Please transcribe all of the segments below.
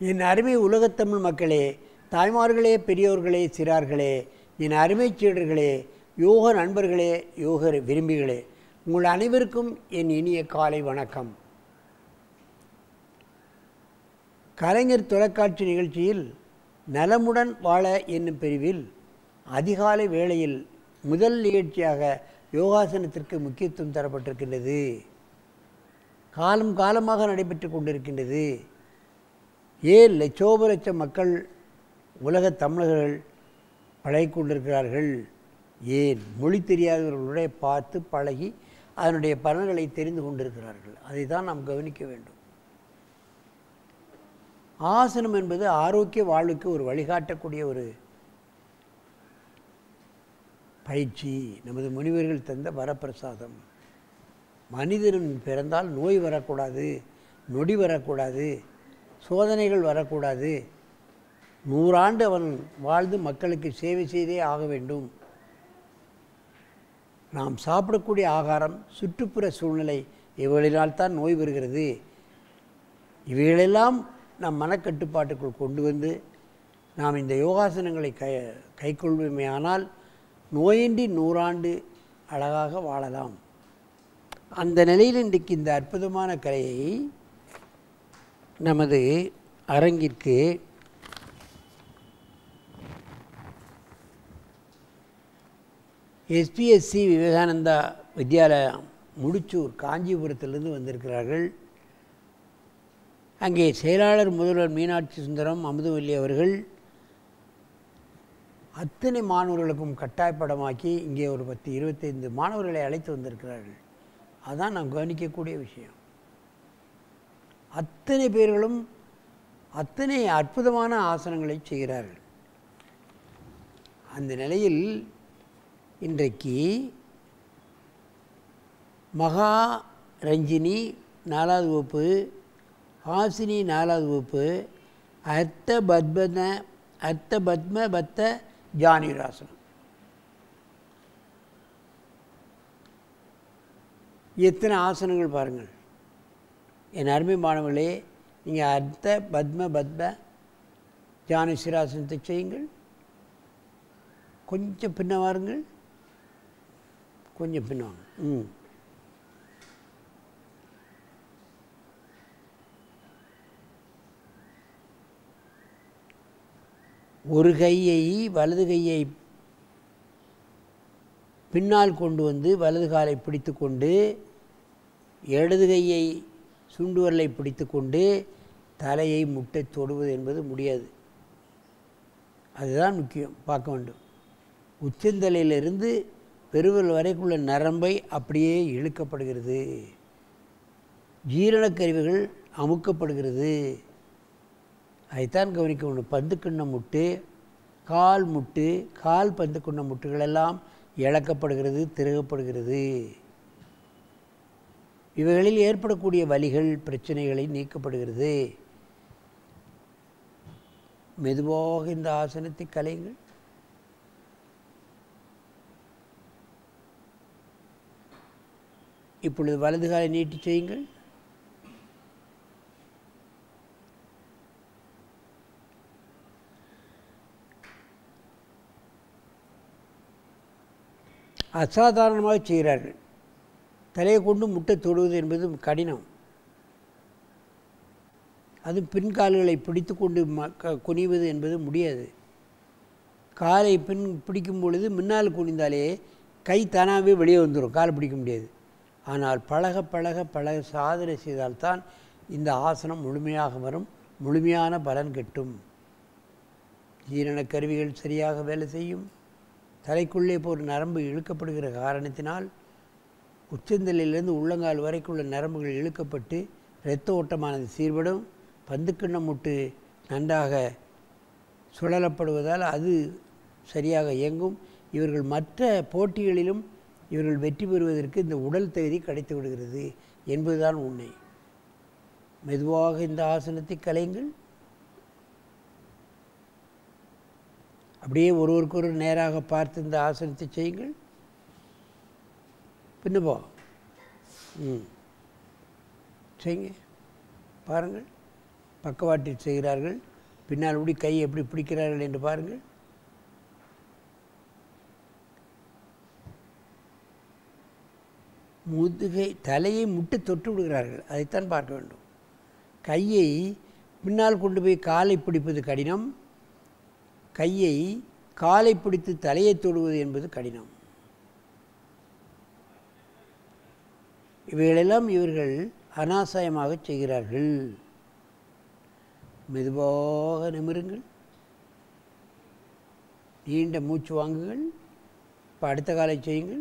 என் அருமை உலகத்தமிழ் மக்களே தாய்மார்களே பெரியோர்களே சிறார்களே என் அருமை சீடர்களே யோக நண்பர்களே யோக விரும்பிகளே உங்கள் அனைவருக்கும் என் இனிய காலை வணக்கம் கலைஞர் தொலைக்காட்சி நிகழ்ச்சியில் நலமுடன் வாழ என்னும் பிரிவில் அதிகாலை வேளையில் முதல் நிகழ்ச்சியாக யோகாசனத்திற்கு முக்கியத்துவம் தரப்பட்டிருக்கின்றது காலம் காலமாக நடைபெற்று கொண்டிருக்கின்றது ஏன் லட்சோப லட்சம் மக்கள் உலகத் தமிழர்கள் பழகி கொண்டிருக்கிறார்கள் ஏன் மொழி தெரியாதவர்களுடைய பார்த்து பழகி அதனுடைய பலன்களை தெரிந்து கொண்டிருக்கிறார்கள் அதை தான் நாம் கவனிக்க வேண்டும் ஆசனம் என்பது ஆரோக்கிய வாழ்வுக்கு ஒரு வழிகாட்டக்கூடிய ஒரு பயிற்சி நமது முனிவர்கள் தந்த வரப்பிரசாதம் மனிதன் பிறந்தால் நோய் வரக்கூடாது நொடி வரக்கூடாது சோதனைகள் வரக்கூடாது நூறாண்டு அவன் வாழ்ந்து மக்களுக்கு சேவை செய்தே ஆக வேண்டும் நாம் சாப்பிடக்கூடிய ஆகாரம் சுற்றுப்புற சூழ்நிலை இவைகளினால்தான் நோய் வருகிறது இவைகளெல்லாம் நம் மனக்கட்டுப்பாட்டுக்குள் கொண்டு வந்து நாம் இந்த யோகாசனங்களை கை கைக்கொள்வோமேயானால் நோயின்றி நூறாண்டு அழகாக வாழலாம் அந்த நிலையில் இன்றைக்கு இந்த அற்புதமான கலையை நமது அரங்கிற்கு எஸ்பிஎஸ்சி விவேகானந்தா வித்யாலயம் முடிச்சூர் காஞ்சிபுரத்திலிருந்து வந்திருக்கிறார்கள் அங்கே செயலாளர் முதல்வர் மீனாட்சி சுந்தரம் அமுதவல்லி அவர்கள் அத்தனை மாணவர்களுக்கும் கட்டாயப்படமாக்கி இங்கே ஒரு பத்து இருபத்தைந்து மாணவர்களை அழைத்து வந்திருக்கிறார்கள் அதுதான் நாம் கவனிக்கக்கூடிய விஷயம் அத்தனை பேர்களும் அத்தனை அற்புதமான ஆசனங்களை செய்கிறார்கள் அந்த நிலையில் இன்றைக்கு மகா ரஞ்சினி நாலாவது வகுப்பு ஹாசினி நாலாவது வகுப்பு அர்த்த பத்மன அர்த்த பத்ம பத்த ஜானிராசனம் எத்தனை ஆசனங்கள் பாருங்கள் என் அருமை மாணவர்களே நீங்கள் அர்த்த பத்ம பத்ம ஜானி சிராசனத்தை செய்யுங்கள் கொஞ்சம் பின்ன வாருங்கள் கொஞ்சம் பின்ன வாங்க ம் ஒரு கையை வலது கையை பின்னால் கொண்டு வந்து வலது காலை பிடித்து கொண்டு இடது கையை சுண்டுவரலை பிடித்து கொண்டு தலையை முட்டை தொடுவது என்பது முடியாது அதுதான் முக்கியம் பார்க்க வேண்டும் உச்சந்தலையிலிருந்து பெருவல் வரைக்குள்ள நரம்பை அப்படியே இழுக்கப்படுகிறது ஜீரணக்கருவிகள் அமுக்கப்படுகிறது அதைத்தான் கவனிக்க வேண்டும் பந்து கிண்ண முட்டு கால் முட்டு கால் பந்து கிண்ண முட்டுகளெல்லாம் இழக்கப்படுகிறது திருகப்படுகிறது இவைகளில் ஏற்படக்கூடிய வலிகள் பிரச்சனைகளை நீக்கப்படுகிறது மெதுவாக இந்த ஆசனத்தை கலையுங்கள் இப்பொழுது வலது காலை நீட்டி செய்யுங்கள் அசாதாரணமாக செய்கிறார்கள் தலையை கொண்டு முட்டை தொடுவது என்பது கடினம் அது பின்கால்களை பிடித்து கொண்டு ம க குனிவது என்பது முடியாது காலை பின் பிடிக்கும் பொழுது முன்னால் குனிந்தாலே கை தானாகவே வெளியே வந்துடும் காலை பிடிக்க முடியாது ஆனால் பழக பழக பழக சாதனை செய்தால்தான் இந்த ஆசனம் முழுமையாக வரும் முழுமையான பலன் கிட்டும் ஜீரண கருவிகள் சரியாக வேலை செய்யும் தலைக்குள்ளே இப்போ ஒரு நரம்பு இழுக்கப்படுகிற காரணத்தினால் உச்சந்தலையிலிருந்து உள்ளங்கால் வரைக்குள்ள நரம்புகள் இழுக்கப்பட்டு இரத்த ஓட்டமானது சீர்படும் பந்துக்கிண்ண முட்டு நன்றாக சுழலப்படுவதால் அது சரியாக இயங்கும் இவர்கள் மற்ற போட்டிகளிலும் இவர்கள் வெற்றி பெறுவதற்கு இந்த உடல் தகுதி கிடைத்து விடுகிறது என்பதுதான் உண்மை மெதுவாக இந்த ஆசனத்தை கலையுங்கள் அப்படியே ஒருவருக்கொரு நேராக பார்த்து இந்த ஆசனத்தை செய்யுங்கள் பின்ன போ ம் செய்யுங்க பாருங்கள் பக்கவாட்டில் செய்கிறார்கள் பின்னால் இப்படி கை எப்படி பிடிக்கிறார்கள் என்று பாருங்கள் முதுகை தலையை முட்டு தொட்டு விடுகிறார்கள் அதைத்தான் பார்க்க வேண்டும் கையை பின்னால் கொண்டு போய் காலை பிடிப்பது கடினம் கையை காலை பிடித்து தலையை தொடுவது என்பது கடினம் இவைகளெல்லாம் இவர்கள் அனாசாயமாக செய்கிறார்கள் மெதுவாக நிமிருங்கள் நீண்ட மூச்சு வாங்குங்கள் இப்போ அடுத்த காலை செய்யுங்கள்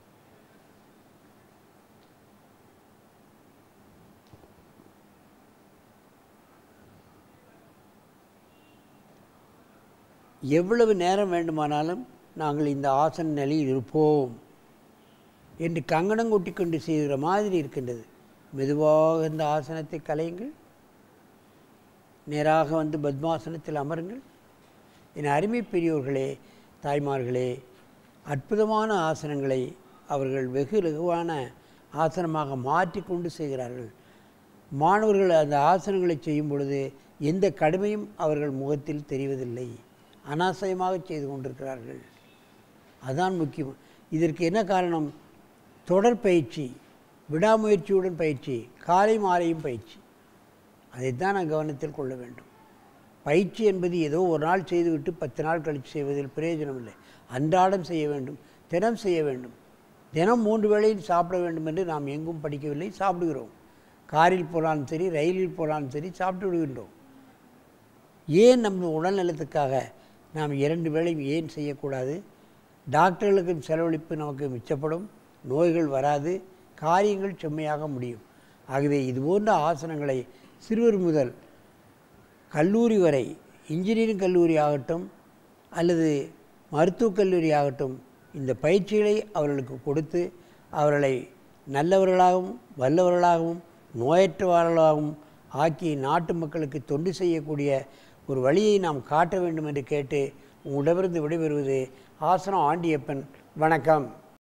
எவ்வளவு நேரம் வேண்டுமானாலும் நாங்கள் இந்த ஆசன நிலையில் இருப்போம் என்று கங்கணம் கொட்டி கொண்டு செய்கிற மாதிரி இருக்கின்றது மெதுவாக இந்த ஆசனத்தை கலையுங்கள் நேராக வந்து பத்மாசனத்தில் அமருங்கள் என் அருமை பெரியோர்களே தாய்மார்களே அற்புதமான ஆசனங்களை அவர்கள் வெகு லகுவான ஆசனமாக மாற்றிக்கொண்டு செய்கிறார்கள் மாணவர்கள் அந்த ஆசனங்களை செய்யும் பொழுது எந்த கடுமையும் அவர்கள் முகத்தில் தெரிவதில்லை அனாசயமாக செய்து கொண்டிருக்கிறார்கள் அதான் முக்கியம் இதற்கு என்ன காரணம் தொடர் பயிற்சி விடாமுயற்சியுடன் பயிற்சி காலை மாலையும் பயிற்சி அதைத்தான் நான் கவனத்தில் கொள்ள வேண்டும் பயிற்சி என்பது ஏதோ ஒரு நாள் செய்துவிட்டு பத்து நாள் கழித்து செய்வதில் பிரயோஜனம் இல்லை அன்றாடம் செய்ய வேண்டும் தினம் செய்ய வேண்டும் தினம் மூன்று வேளையில் சாப்பிட வேண்டும் என்று நாம் எங்கும் படிக்கவில்லை சாப்பிடுகிறோம் காரில் போனாலும் சரி ரயிலில் போனாலும் சரி சாப்பிட்டு விடுகின்றோம் ஏன் நம்ம உடல் நலத்துக்காக நாம் இரண்டு வேளையும் ஏன் செய்யக்கூடாது டாக்டர்களுக்கும் செலவழிப்பு நமக்கு மிச்சப்படும் நோய்கள் வராது காரியங்கள் செம்மையாக முடியும் ஆகவே இது போன்ற ஆசனங்களை சிறுவர் முதல் கல்லூரி வரை இன்ஜினியரிங் கல்லூரி ஆகட்டும் அல்லது மருத்துவக் கல்லூரி ஆகட்டும் இந்த பயிற்சிகளை அவர்களுக்கு கொடுத்து அவர்களை நல்லவர்களாகவும் வல்லவர்களாகவும் நோயற்றவர்களாகவும் ஆக்கி நாட்டு மக்களுக்கு தொண்டு செய்யக்கூடிய ஒரு வழியை நாம் காட்ட வேண்டும் என்று கேட்டு உங்களிடமிருந்து விடைபெறுவது ஆசனம் ஆண்டியப்பன் வணக்கம்